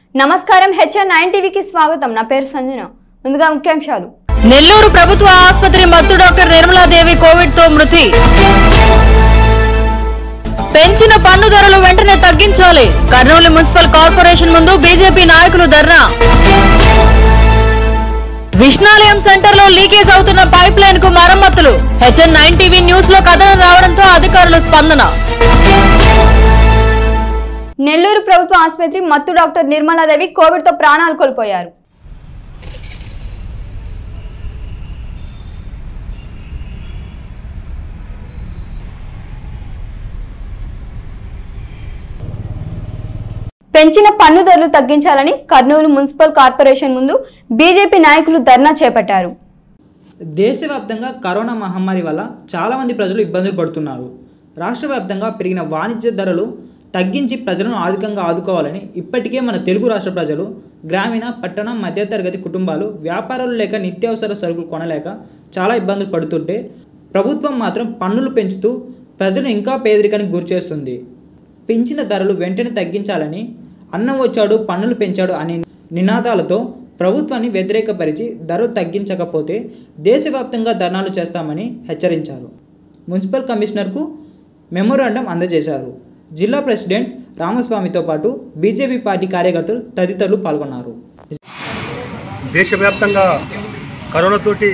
నమస్కారం HN nine టీవీకి స్వాగతం నా పేరు సంజన ముందుగా ముఖ్యాంశాలు నెల్లూరు ప్రభుత్వ ఆసుపత్రి మత్తు డాక్టర్ నిర్మలాదేవి కోవిడ్ తో మృతి పెంచిన పన్ను ధరలు వెంటనే తగ్గించాలి కర్నూలు మున్సిపల్ కార్పొరేషన్ ముందు బీజేపీ నాయకులు ధర్నా విష్ణాలయం సెంటర్ లో లీకేజ్ అవుతున్న పైప్ లైన్ కు మరమ్మతులు హెచ్ఎన్ నైన్ టీవీ న్యూస్ లో కథనం రావడంతో అధికారులు స్పందన నెల్లూరు ప్రభుత్వ ఆసుపత్రి మత్తు డాక్టర్ నిర్మలాదేవి కోవిడ్తో ప్రాణాలు కోల్పోయారు పెంచిన పన్ను ధరలు తగ్గించాలని కర్నూలు మున్సిపల్ కార్పొరేషన్ ముందు బీజేపీ నాయకులు ధర్నా చేపట్టారు దేశవ్యాప్తంగా కరోనా మహమ్మారి వల్ల చాలామంది ప్రజలు ఇబ్బందులు పడుతున్నారు రాష్ట్ర వ్యాప్తంగా పెరిగిన వాణిజ్య ధరలు తగ్గించి ప్రజలను ఆర్థికంగా ఆదుకోవాలని ఇప్పటికే మన తెలుగు రాష్ట్ర ప్రజలు గ్రామీణ పట్టణ మధ్యతరగతి కుటుంబాలు వ్యాపారాలు లేక నిత్యావసర సరుకులు కొనలేక చాలా ఇబ్బందులు పడుతుంటే ప్రభుత్వం మాత్రం పన్నులు పెంచుతూ ప్రజలు ఇంకా పేదరికానికి గురిచేస్తుంది పెంచిన ధరలు వెంటనే తగ్గించాలని అన్నం వచ్చాడు పన్నులు పెంచాడు అనే నినాదాలతో ప్రభుత్వాన్ని వ్యతిరేకపరిచి ధరలు తగ్గించకపోతే దేశవ్యాప్తంగా ధర్నాలు చేస్తామని హెచ్చరించారు మున్సిపల్ కమిషనర్కు మెమోరాండం అందజేశారు జిల్లా ప్రెసిడెంట్ రామస్వామితో పాటు బీజేపీ పార్టీ కార్యకర్తలు తదితరులు పాల్గొన్నారు దేశవ్యాప్తంగా కరోనాతోటి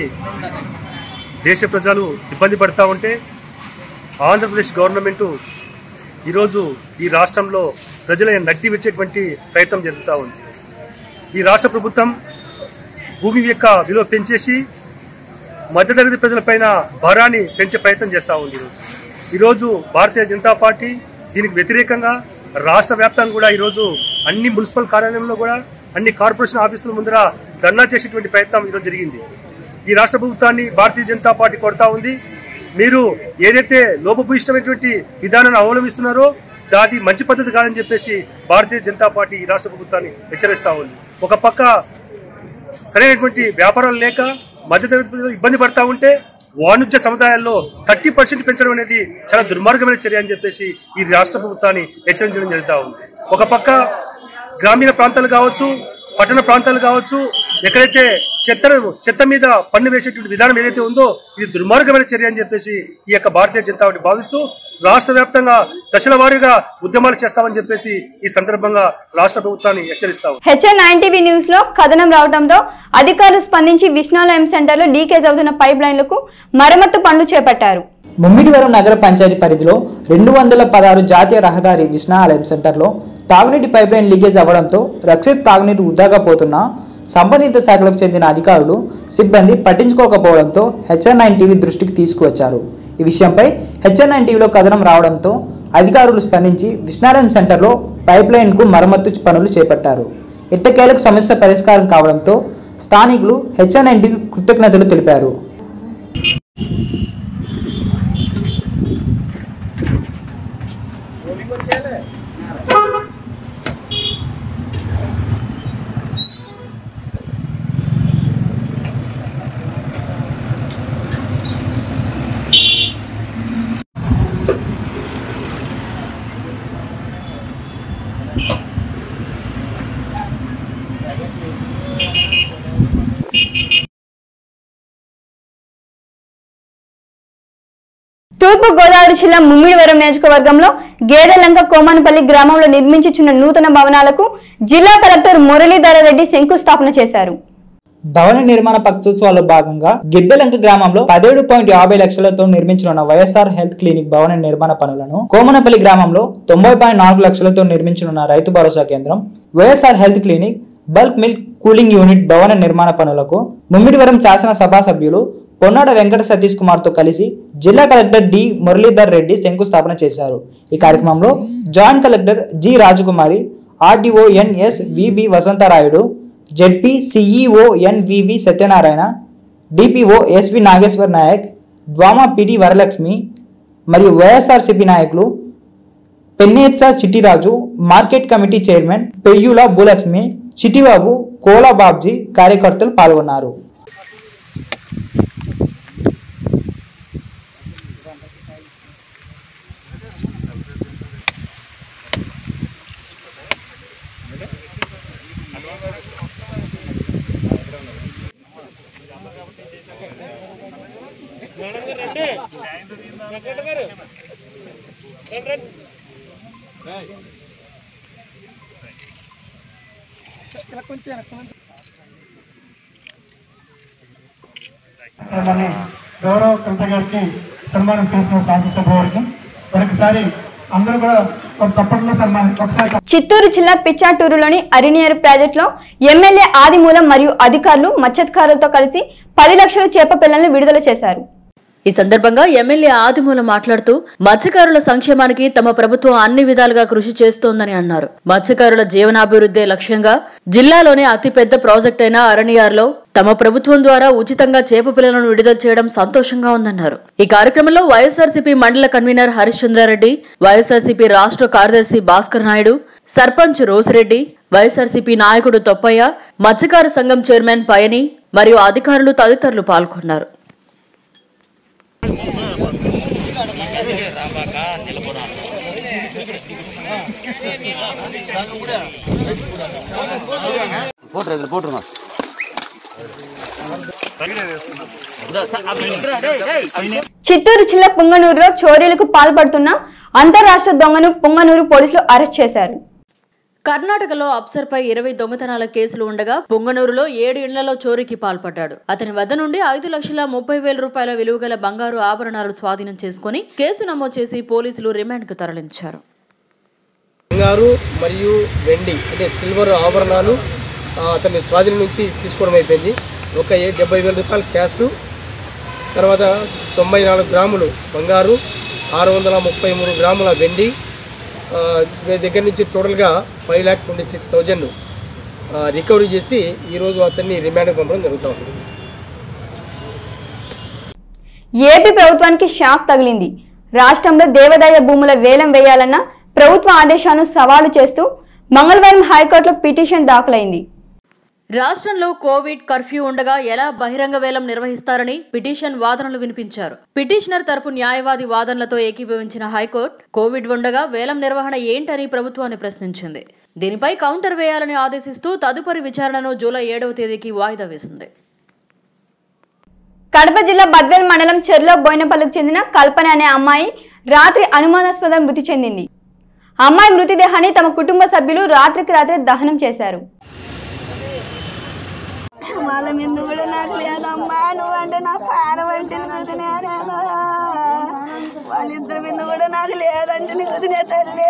దేశ ప్రజలు ఇబ్బంది పడతా ఉంటే ఆంధ్రప్రదేశ్ గవర్నమెంటు ఈరోజు ఈ రాష్ట్రంలో ప్రజల నడ్డి విచ్చేటువంటి ప్రయత్నం జరుగుతూ ఉంది ఈ రాష్ట్ర ప్రభుత్వం భూమి యొక్క విలువ పెంచేసి మధ్యతరగతి ప్రజలపైన భారాన్ని పెంచే ప్రయత్నం చేస్తూ ఉంది ఈరోజు ఈరోజు భారతీయ జనతా పార్టీ దీనికి వ్యతిరేకంగా రాష్ట్ర వ్యాప్తంగా కూడా ఈరోజు అన్ని మున్సిపల్ కార్యాలయంలో కూడా అన్ని కార్పొరేషన్ ఆఫీసుల ముందర ధర్నా చేసేటువంటి ప్రయత్నం ఈరోజు జరిగింది ఈ రాష్ట్ర ప్రభుత్వాన్ని భారతీయ జనతా పార్టీ కొడతా ఉంది మీరు ఏదైతే లోపభూయిష్టమైనటువంటి విధానాన్ని అవలంబిస్తున్నారో దాది మంచి పద్ధతి కాదని చెప్పేసి భారతీయ జనతా పార్టీ ఈ రాష్ట్ర ప్రభుత్వాన్ని హెచ్చరిస్తా ఉంది ఒక పక్క సరైనటువంటి వ్యాపారాలు లేక మధ్యతరగతి ప్రజలు ఇబ్బంది పడతా ఉంటే వాణిజ్య సముదాయాల్లో థర్టీ పర్సెంట్ పెంచడం అనేది చాలా దుర్మార్గమైన చర్య అని చెప్పేసి ఈ రాష్ట్ర ప్రభుత్వాన్ని హెచ్చరించడం జరుగుతూ ఉంది ఒక పక్క గ్రామీణ ప్రాంతాలు కావచ్చు పట్టణ ప్రాంతాలు కావచ్చు ఎక్కడైతే చెత్తను చెత్త మీద పన్ను వేసేటువంటి విధానం ఏదైతే ఉందో ఇది దుర్మార్గమైన చర్య అని చెప్పేసి ఈ యొక్క భారతీయ జనతా పార్టీ భావిస్తూ రాష్ట్ర వ్యాప్తంగా దశల వారీగా ఉద్యమాలు చేస్తామని చెప్పేసి ఈ సందర్భంగా రాష్ట్ర ప్రభుత్వాన్ని హెచ్చరిస్తా ఉంది. హెచ్ఎన్ నైన్ టీవీ న్యూస్ లో కథనం రావడంతో అధికారులు స్పందించి విష్ణాలయం సెంటర్లో లీకేజ్ అవుతున్న పైప్ లైన్లకు మరమ్మత్తు పనులు చేపట్టారు ముమ్మిడివరం నగర పంచాయతీ పరిధిలో రెండు వందల పదహారు జాతీయ రహదారి విష్ణాలయం సెంటర్లో తాగునీటి పైప్లైన్ లీకేజ్ అవ్వడంతో రక్షిత తాగునీరు వృధాగా పోతున్నా సంబంధిత శాఖలకు చెందిన అధికారులు సిబ్బంది పట్టించుకోకపోవడంతో హెచ్ఎన్ నైన్ టీవీ దృష్టికి తీసుకువచ్చారు ఈ విషయంపై హెచ్ఎన్ నైన్ టీవీలో కథనం రావడంతో అధికారులు స్పందించి విష్ణాలయం సెంటర్లో పైప్లైన్కు మరమ్మతు పనులు చేపట్టారు ఎట్టకేలకు సమస్య పరిష్కారం కావడంతో స్థానికులు హెచ్ఎన్ నైన్ టీవీ కృతజ్ఞతలు తెలిపారు తూర్పు గోదావరి జిల్లా ముమ్మిడివరం నియోజకవర్గంలో గేదెలంక కోమనపల్లి గ్రామంలో నిర్మించుచున్న నూతన భవనాలకు జిల్లా కలెక్టర్ మురళీధర రెడ్డి శంకుస్థాపన చేశారు భవన నిర్మాణ పక్షోత్సవాల్లో భాగంగా గిద్దెలంక గ్రామంలో పదిహేడు పాయింట్ యాభై లక్షలతో నిర్మించనున్న వైఎస్ఆర్ హెల్త్ క్లినిక్ భవన నిర్మాణ పనులను కోమనపల్లి గ్రామంలో తొంభై పాయింట్ నాలుగు లక్షలతో నిర్మించనున్న రైతు భరోసా కేంద్రం YSR health clinic bulk milk cooling unit భవన నిర్మాణ పనులకు ముమ్మిడివరం శాసనసభ సభ్యులు పొన్నాడ వెంకట సతీష్ కుమార్ తో కలిసి జిల్లా కలెక్టర్ డి మురళీధర్ రెడ్డి శంకుస్థాపన చేశారు ఈ కార్యక్రమంలో joint collector G Rajakumari RDO NS VB Vasantharayudu ZP CEO NVV Satyanarayana DPO SV Nageswar Nayak DWAMA PD Varalakshmi మరియు వైఎస్ఆర్సిపి నాయకులు Pennetsa Chittiraju market committee chairman Peyyula Bhulakshmi Chittibabu Kola Babji కార్యకర్తలు పాల్గొన్నారు కార్యక్రమాన్ని గౌరవ కవిత గారికి సన్మానం చేసిన శాసనసభ వారికి మరొకసారి అందరూ కూడా ఒక తప్పట్లో సన్మానం ఒకసారి చిత్తూరు జిల్లా పిచ్చాటూరులోని అరినియర్ ప్రాజెక్టులో ఎమ్మెల్యే ఆదిమూలం మరియు అధికారులు మత్స్యకారులతో కలిసి పది లక్షల చేప పిల్లలను విడుదల చేశారు ఈ సందర్భంగా ఎమ్మెల్యే ఆదిమూలం మాట్లాడుతూ మత్స్యకారుల సంక్షేమానికి తమ ప్రభుత్వం అన్ని విధాలుగా కృషి చేస్తోందని అన్నారు మత్స్యకారుల జీవనాభివృద్ధి లక్ష్యంగా జిల్లాలోనే అతిపెద్ద ప్రాజెక్ట్ అయిన అరణియార్లో తమ ప్రభుత్వం ద్వారా ఉచితంగా చేప పిల్లలను విడుదల చేయడం సంతోషంగా ఉందన్నారు ఈ కార్యక్రమంలో వైఎస్ఆర్సీపీ మండల కన్వీనర్ హరిశ్చంద్రారెడ్డి వైఎస్ఆర్సీపీ రాష్ట్ర కార్యదర్శి భాస్కర్ నాయుడు సర్పంచ్ రోసిరెడ్డి వైఎస్ఆర్సీపీ నాయకుడు తొప్పయ్య మత్స్యకార సంఘం చైర్మన్ పయని మరియు అధికారులు తదితరులు పాల్గొన్నారు చిత్తూరు జిల్లా పుంగనూరులో చోరీలకు పాల్పడుతున్న అంతరాష్ట్ర దొంగను పుంగనూరు పోలీసులు అరెస్ట్ చేశారు కర్ణాటకలో అప్సర్ పై ఇరవై దొంగతనాల కేసులు ఉండగా పొంగనూరులో ఏడు ఇళ్లలో చోరీకి పాల్పడ్డాడు అతని వద్ద నుండి ఐదు లక్షల ముప్పై వేల రూపాయల విలువగల బంగారు ఆభరణాలు స్వాధీనం చేసుకుని కేసు నమోదు చేసి పోలీసులు రిమాండ్ కు తరలించారు బంగారు మరియు వెండి అంటే సిల్వర్ ఆభరణాలు ఆ, అతని స్వాధీనం నుంచి తీసుకోవడం అయిపోయింది ఒక ఏ డెబ్బై వేల రూపాయలు క్యాష్ తర్వాత తొంభై నాలుగు గ్రాములు బంగారు ఆరు వందల ముప్పై మూడు గ్రాముల వెండి ఆ, వీరి దగ్గర నుంచి టోటల్గా five lakh twenty six thousand recovery చేసి ఈరోజు అతన్ని రిమాండ్కి పంపడం జరుగుతూ ఉంది ఏపీ ప్రభుత్వానికి షాక్ తగిలింది రాష్ట్రంలో దేవాదాయ భూముల వేలం వేయాలన్న ప్రభుత్వ ఆదేశాలను సవాలు చేస్తూ మంగళవారం హైకోర్టులో పిటిషన్ దాఖలైంది రాష్ట్రంలో కోవిడ్ కర్ఫ్యూ ఉండగా ఎలా బహిరంగ వేలం నిర్వహిస్తారని పిటిషన్ వాదనలు వినిపించారు పిటిషనర్ తరపు న్యాయవాది వాదనలతో ఏకీభవించిన హైకోర్టు కోవిడ్ ఉండగా వేలం నిర్వహణ ఏంటని ప్రభుత్వాన్ని ప్రశ్నించింది దీనిపై కౌంటర్ వేయాలని ఆదేశిస్తూ తదుపరి విచారణను జూలై ఏడవ తేదీకి వాయిదా వేసింది కడప జిల్లా బద్వేల్ మండలం చెర్లో బోయినపల్లికి చెందిన కల్పన అనే అమ్మాయి రాత్రి అనుమానాస్పదంగా మృతి చెందింది అమ్మాయి మృతదేహాన్ని తమ కుటుంబ సభ్యులు రాత్రికి రాత్రి దహనం చేశారు వాళ్ళ మీద కూడా నాకు లేదమ్మా నువ్వంటే నా ప్రాణం అంటే కుదినే నేను వాళ్ళిద్దరి మీద కూడా నాకు లేదంటే కుదినే తల్లి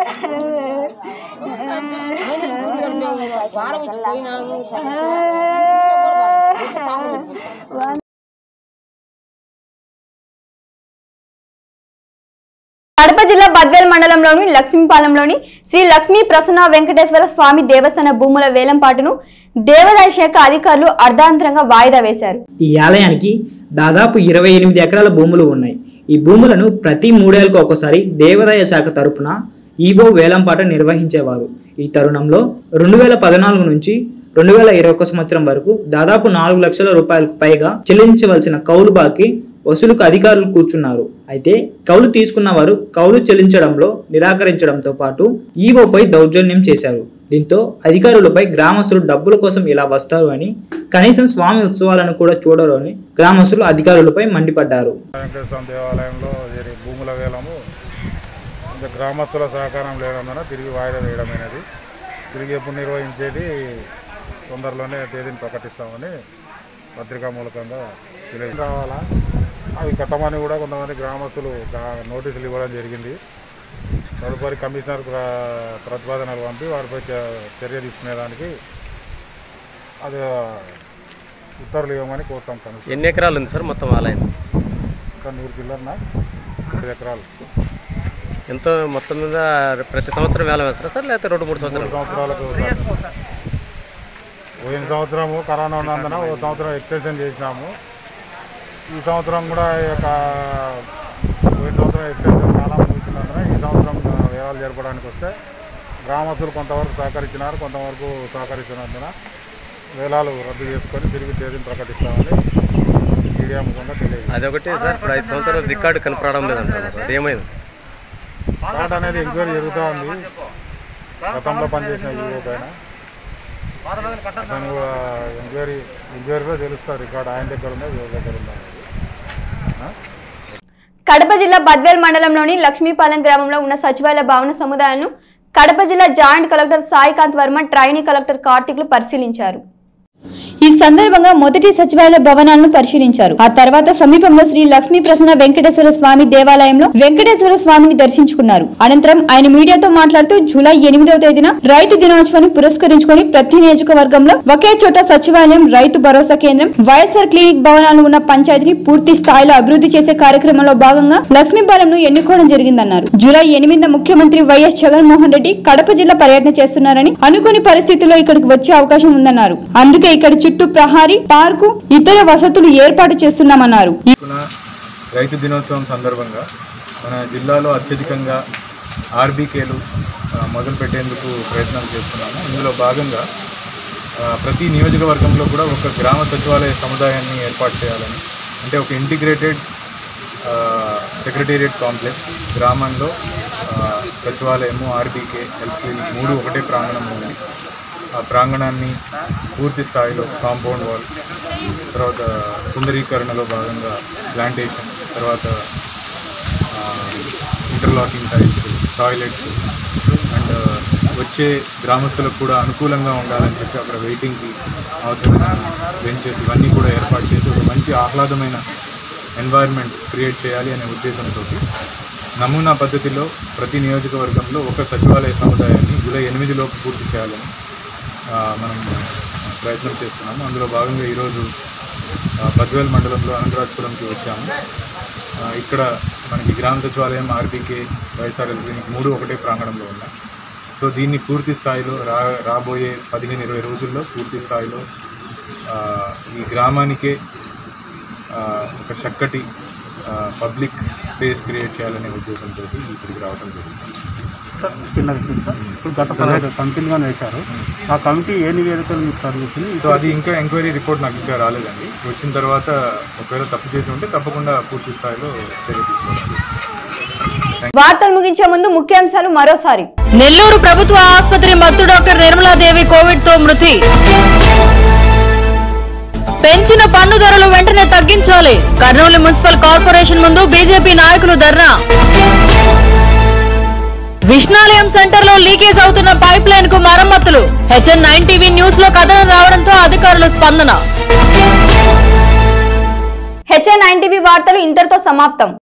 కడప జిల్లా బద్వేల్ మండలంలోని లక్ష్మీపాలెంలోని శ్రీ లక్ష్మీ ప్రసన్న వెంకటేశ్వర స్వామి దేవస్థాన భూముల వేలంపాటును దేవాదాయ శాఖ అధికారులు అర్ధాంతరంగా వాయిదా వేశారు ఈ ఆలయానికి దాదాపు ఇరవై ఎనిమిది ఎకరాల భూములు ఉన్నాయి ఈ భూములను ప్రతి మూడేళ్లకు ఒకసారి దేవాదాయ శాఖ తరపున ఈవో వేలంపాట నిర్వహించేవారు ఈ తరుణంలో రెండు వేల పద్నాలుగు నుంచి రెండు వేల ఇరవై ఒక సంవత్సరం వరకు దాదాపు నాలుగు లక్షల రూపాయలకు పైగా చెల్లించవలసిన కౌలు బాకీ వసూలుకు అధికారులు కూర్చున్నారు అయితే కౌలు తీసుకున్న వారు కౌలు చెల్లించడంలో నిరాకరించడంతో పాటు ఈవోపై దౌర్జన్యం చేశారు దీంతో అధికారులపై గ్రామస్తులు డబ్బుల కోసం ఇలా వస్తారు అని కనీసం స్వామి ఉత్సవాలను కూడా చూడరు అని గ్రామస్తులు అధికారులపై మండిపడ్డారు వెంకటేశ్వర స్వామి దేవాలయంలో జరిగే భూముల వేలము ఇంకా గ్రామస్తుల సహకారం లేనందున తిరిగి వాయిదా వేయడమైనది తిరిగి ఎప్పుడు నిర్వహించేది తొందరలోనే తేదీని ప్రకటిస్తామని పత్రికా మూలకంగా తెలియదు రావాలా అవి కట్టమని కూడా కొంతమంది గ్రామస్తులు గా- నోటీసులు ఇవ్వడం జరిగింది తదుపరి కమిషనర్ ప్ర- ప్రతిపాదనలు పంపి వారిపై చ- చర్య తీసుకునేదానికి అది ఉత్తర్వులు ఇవ్వమని కోరుతాం కమిషన్ ఎన్ని ఎకరాలు ఉంది సార్ మొత్తం ఆలయం ఇంకా నూరు చిల్లరన ఐదు ఎకరాలు ఎంతో మొత్తం మీద ప్రతి సంవత్సరం వేల వేస్తారా సార్ లేకపోతే రెండు మూడు మూడు సంవత్సరాలు సంవత్సరాలకు ఒకసారి. పోయిన సంవత్సరము కరోనా ఉన్నందున ఒక సంవత్సరం ఎక్స్టెన్షన్ చేసినాము ఈ సంవత్సరం కూడా ఈ యొక్క పోయిన సంవత్సరం ఎక్స్టెన్షన్ కాలం ముగిసినందున ఈ సంవత్సరం వేలాలు జరపడానికి వస్తే గ్రామస్తులు కొంతవరకు సహకరించినారు కొంతవరకు సహకరించినందున వేలాలు రద్దు చేసుకొని తిరిగి తేదీని ప్రకటిస్తామని మీడియా ముఖంగా తెలియదు అదొకటి సార్ ఇప్పుడు ఐదు సంవత్సరాలు రికార్డు కనపడడం లేదంటారు సార్ అదేమైంది థాట్ అనేది ఎంక్వైరీ జరుగుతూ ఉంది గతంలో పనిచేసిన ఈవో పైన అతను కూడా ఎంక్వైరీ ఎంక్వైరీలో తెలుస్తారు రికార్డ్ ఆయన దగ్గర ఉందా వీళ్ళ దగ్గర ఉందా అనేది కడప జిల్లా బద్వేల్ మండలంలోని లక్ష్మీపాలెం గ్రామంలో ఉన్న సచివాలయ భవన సముదాయాలను కడప జిల్లా joint collector Saikanth Varma trainee collector కార్తిక్లు పరిశీలించారు ఈ సందర్భంగా మొదటి సచివాలయ భవనాలను పరిశీలించారు ఆ తర్వాత సమీపంలో శ్రీ లక్ష్మీ ప్రసన్న వెంకటేశ్వర స్వామి దేవాలయంలో వెంకటేశ్వర స్వామిని దర్శించుకున్నారు అనంతరం ఆయన మీడియాతో మాట్లాడుతూ జూలై ఎనిమిదవ తేదీన రైతు దినోత్సవాన్ని పురస్కరించుకొని ప్రతి నియోజకవర్గంలో ఒకే చోట సచివాలయం రైతు భరోసా కేంద్రం వైఎస్ఆర్ క్లినిక్ భవనాలు ఉన్న పంచాయతీని పూర్తి స్థాయిలో అభివృద్ధి చేసే కార్యక్రమంలో భాగంగా లక్ష్మీపాలెంను ఎన్నుకోవడం జరిగిందన్నారు జూలై ఎనిమిదిన ముఖ్యమంత్రి వైఎస్ జగన్మోహన్ రెడ్డి కడప జిల్లా పర్యటన చేస్తున్నారని అనుకోని పరిస్థితుల్లో ఇక్కడికి వచ్చే అవకాశం ఉందన్నారు అందుకే ఇక్కడ చుట్టూ ప్రహారీ పార్కు ఇతర వసతులు ఏర్పాటు చేస్తున్నామన్నారు చేసుకున్న రైతు దినోత్సవం సందర్భంగా మన జిల్లాలో అత్యధికంగా ఆర్బీకేలు మొదలు పెట్టేందుకు ప్రయత్నం చేస్తున్నాము ఇందులో భాగంగా ఆ, ప్రతి నియోజకవర్గంలో కూడా ఒక గ్రామ సచివాలయ సముదాయాన్ని ఏర్పాటు చేయాలని అంటే ఒక ఇంటిగ్రేటెడ్ సెక్రటేరియట్ కాంప్లెక్స్ గ్రామంలో ఆ, సచివాలయము ఆర్బీకే హెల్త్ క్లినిక్ మూడు ఒకటే ప్రాంగణం ఉంది ఆ ప్రాంగణాన్ని పూర్తి స్థాయిలో కాంపౌండ్ వాల్ తర్వాత సుందరీకరణలో భాగంగా ప్లాంటేషన్ తర్వాత ఇంటర్లాకింగ్ టైల్స్ టాయిలెట్స్ అండ్ వచ్చే గ్రామస్తులకు కూడా అనుకూలంగా ఉండాలని చెప్పి అక్కడ వెయిటింగ్కి అవసరమైన బెంచెస్ ఇవన్నీ కూడా ఏర్పాటు చేసి ఒక మంచి ఆహ్లాదమైన ఎన్వైర్న్మెంట్ క్రియేట్ చేయాలి అనే ఉద్దేశంతో నమూనా పద్ధతిలో ప్రతి నియోజకవర్గంలో ఒక సచివాలయ సముదాయాన్ని జూలై ఎనిమిదిలోపు పూర్తి చేయాలని ఆ, మనం ప్రయత్నం చేస్తున్నాము అందులో భాగంగా ఈరోజు ఆ, బద్వేల్ మండలంలో అనంతరాజపురంకి వచ్చాము ఆ, ఇక్కడ మనకి గ్రామ సచివాలయం ఆర్బీకే వైఎస్ఆర్ క్లినిక్ మూడు ఒకటే ప్రాంగణంలో ఉన్నాయి సో దీన్ని పూర్తి స్థాయిలో రా రాబోయే పదిహేను ఇరవై రోజుల్లో పూర్తి స్థాయిలో ఆ, ఈ గ్రామానికే ఆ, ఒక చక్కటి పబ్లిక్ స్పేస్ క్రియేట్ చేయాలనే ఉద్దేశంతో ఇక్కడికి రావడం జరిగింది సార్ చిన్న విషయం సార్ ఇప్పుడు గత పదహైదు కమిటీలుగా వేశారు ఆ కమిటీ ఏ నివేదికలు మీకు తరలించింది సో అది ఇంకా ఎంక్వైరీ రిపోర్ట్ నాకు ఇంకా రాలేదండి వచ్చిన తర్వాత ఒకవేళ తప్పు చేసి ఉంటే తప్పకుండా పూర్తి స్థాయిలో చర్య తీసుకోవాలి వార్తలు ముగించే ముందు ముఖ్యాంశాలు మరోసారి నెల్లూరు ప్రభుత్వ ఆసుపత్రి మత్తు డాక్టర్ నిర్మలాదేవి కోవిడ్ తో మృతి పెంచిన పన్ను ధరలు వెంటనే తగ్గించాలి కర్నూలు మున్సిపల్ కార్పొరేషన్ ముందు బీజేపీ నాయకులు ధర్నా విష్ణాలయం సెంటర్ లో లీకేజ్ అవుతున్న పైప్ లైన్ కు మరమ్మతులు హెచ్ఎన్ నైన్ టీవీ న్యూస్ లో కథనం రావడంతో అధికారులు స్పందన హెచ్ఎన్ నైన్ టీవీ వార్తలు ఇంతటితో సమాప్తం